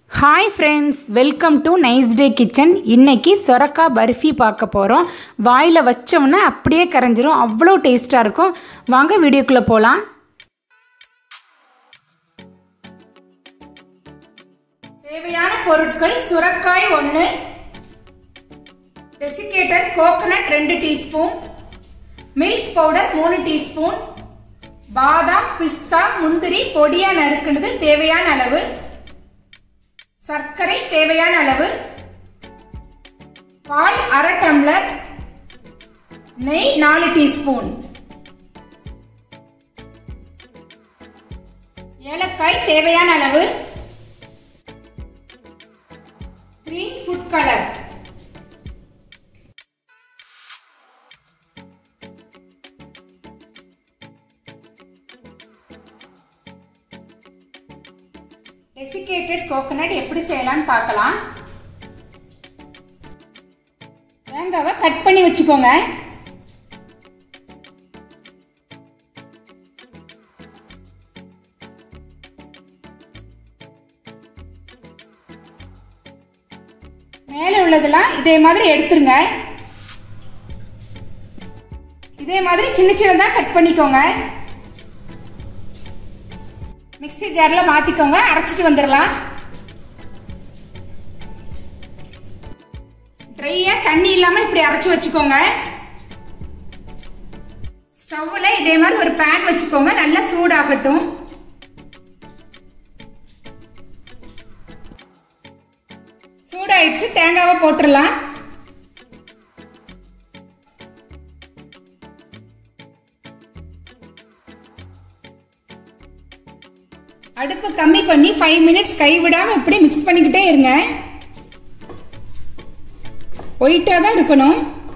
hi friends welcome to nice day kitchen இன்னைக்கு சொரக்கா பர்ஃபி பார்க்க போகிறோம் வாயில் வச்சோம்னா அப்படியே கரைஞ்சிரும் அவ்வளோ டேஸ்ட்டாக இருக்கும் வாங்க வீடியோக்குள்ளே போகலாம் தேவையான பொருட்கள் சுரக்காய் ஒன்று டெசிகேட்டர் கோகனட் ரெண்டு டீஸ்பூன் மில்க் பவுடர் மூணு டீஸ்பூன் பாதாம் பிஸ்தா முந்திரி பொடியா நறுக்குனது தேவையான அளவு சர்க்கரை தேவையான அளவு பால் அரை டம்ளர் நெய் நாலு டீஸ்பூன் ஏலக்காய் தேவையான அளவு green food colour desiccated coconut எப்படி செய்யலாம்னு பார்க்கலாம் தேங்காவை கட் பண்ணி வச்சுக்கோங்க மேலே உள்ளதெல்லாம் இதே மாதிரி எடுத்துருங்க இதே மாதிரி சின்ன சின்னதாக கட் பண்ணிக்கோங்க மிக்சி ஜார்ல மாத்திக்கோங்க அரைச்சிட்டு வந்துடலாம் ட்ரையா தண்ணி இல்லாம இப்படி அரைச்சு வச்சுக்கோங்க ஸ்டவ்ல இதே மாதிரி ஒரு பேன் வச்சுக்கோங்க நல்லா சூடாகட்டும் சூடாயிடுச்சு தேங்காவை போட்டுடலாம் அடுப்பு கம்மி பண்ணி ஃபைவ் மினிட்ஸ் கைவிடாம இப்படி மிக்ஸ் பண்ணிக்கிட்டே இருங்க ஒயிட்டாக தான் இருக்கணும்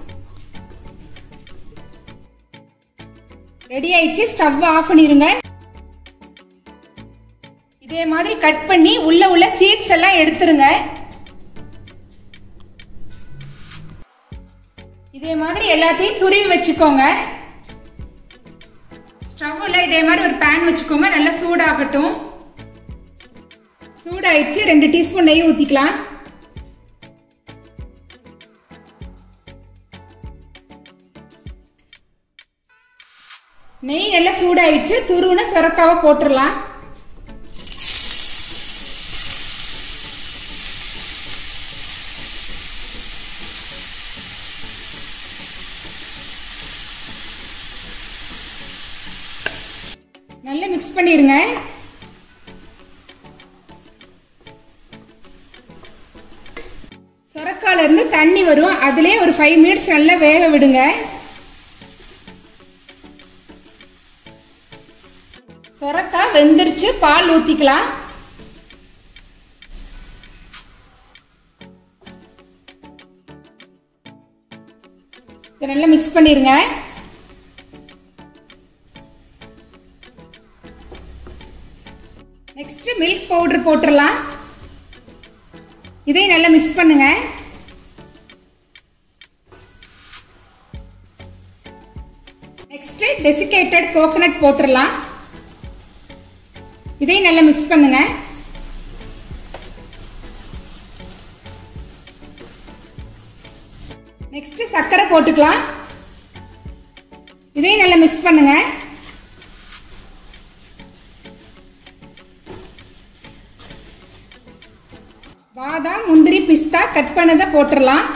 ரெடி ஆயிடுச்சு ஸ்டவ் ஆஃப் பண்ணிருங்க இதே மாதிரி கட் பண்ணி உள்ள உள்ள சீட்ஸ் எல்லாம் எடுத்துருங்க இதே மாதிரி எல்லாத்தையும் துருவி வச்சுக்கோங்க ஸ்டவ்ல இதே மாதிரி ஒரு பேன் வச்சுக்கோங்க நல்லா சூடாகட்டும் சூடாயிடுச்சு ரெண்டு டீஸ்பூன் நெய் ஊற்றிக்கலாம் நெய் நல்லா சூடாயிடுச்சு துருவுன சுரக்காவை போட்டுடலாம் நல்லா மிக்ஸ் பண்ணிருங்க சொரக்கால இருந்து தண்ணி வரும் அதுலயே ஒரு ஃபைவ் மினிட்ஸ் நல்லா வேக விடுங்க சொரக்காய் வெந்துருச்சு பால் ஊத்திக்கலாம் இதை நல்லா மிக்ஸ் பண்ணிருங்க நெக்ஸ்ட் மில்க் பவுடர் போட்டுடலாம் இதையும் நல்லா மிக்ஸ் பண்ணுங்க நெக்ஸ்ட் டெசிகேட்டட் கோகனட் போட்டுடலாம் இதையும் நல்லா மிக்ஸ் பண்ணுங்க நெக்ஸ்ட் சர்க்கரை போட்டுக்கலாம் இதையும் நல்லா மிக்ஸ் பண்ணுங்க பாதாம் முந்திரி பிஸ்தா கட் பண்ணதை போட்டுடலாம்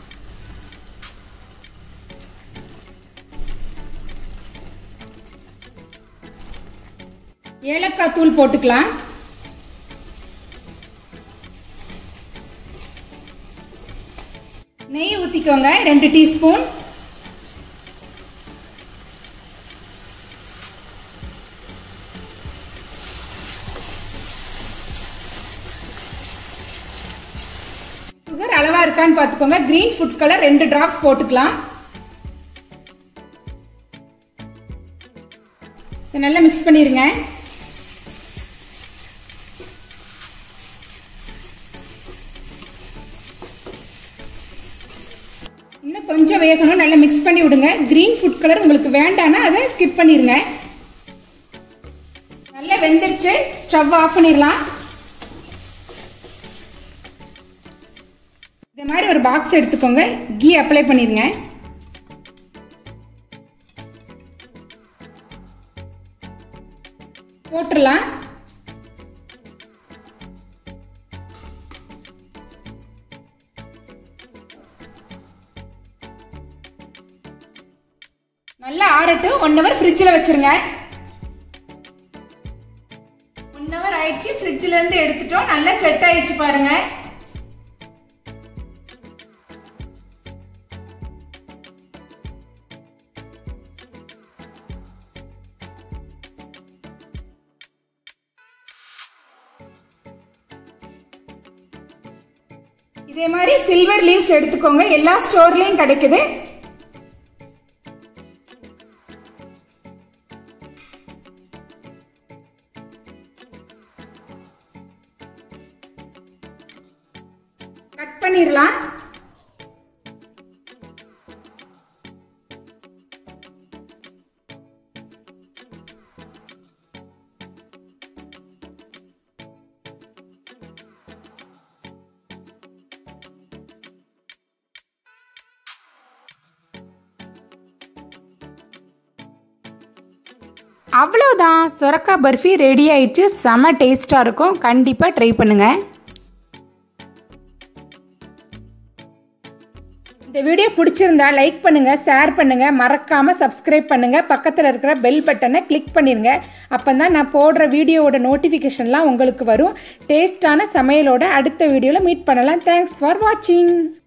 ஏலக்காய் தூள் போட்டுக்கலாம் நெய் ஊற்றிக்கோங்க ரெண்டு டீஸ்பூன் சுகர் அளவா இருக்கான்னு பார்த்துக்கோங்க கிரீன் ஃபுட் கலர் ரெண்டு டிராப்ஸ் போட்டுக்கலாம் நல்லா மிக்ஸ் பண்ணிருங்க இன்னும் கொஞ்சம் வேகணும் நல்லா மிக்ஸ் பண்ணி விடுங்க கிரீன் ஃபுட் கலர் உங்களுக்கு வேண்டாம்னா அதை ஸ்கிப் பண்ணிருங்க நல்லா வெந்துருச்சு ஸ்டவ் ஆஃப் பண்ணிடலாம் இந்த மாதிரி ஒரு பாக்ஸ் எடுத்துக்கோங்க கீ அப்ளை பண்ணிடுங்க போட்டுடலாம் நல்லா ஆறட்டும் ஒன் ஹவர் ஃப்ரிட்ஜில் வச்சிருங்க ஒன் ஹவர் ஆயிடுச்சு ஃப்ரிட்ஜில் இருந்து எடுத்துட்டோம் நல்லா செட் ஆயிடுச்சு பாருங்க இதே மாதிரி சில்வர் லீவ்ஸ் எடுத்துக்கோங்க எல்லா ஸ்டோர்லயும் கிடைக்குது கட் பண்ணிடலாம் அவ்வளோதான் சொரக்காய் பர்ஃபி ரெடி ஆயிடுச்சு செம டேஸ்ட்டாக இருக்கும் கண்டிப்பாக ட்ரை பண்ணுங்கள் இந்த வீடியோ பிடிச்சிருந்தா லைக் பண்ணுங்கள் ஷேர் பண்ணுங்கள் மறக்காமல் சப்ஸ்கிரைப் பண்ணுங்கள் பக்கத்தில் இருக்கிற பெல் பட்டனை கிளிக் பண்ணிடுங்க அப்போ தான் நான் போடுற வீடியோவோட நோட்டிஃபிகேஷன்லாம் உங்களுக்கு வரும் டேஸ்டான சமையலோட அடுத்த வீடியோவில் மீட் பண்ணலாம் தேங்க்ஸ் ஃபார் வாட்சிங்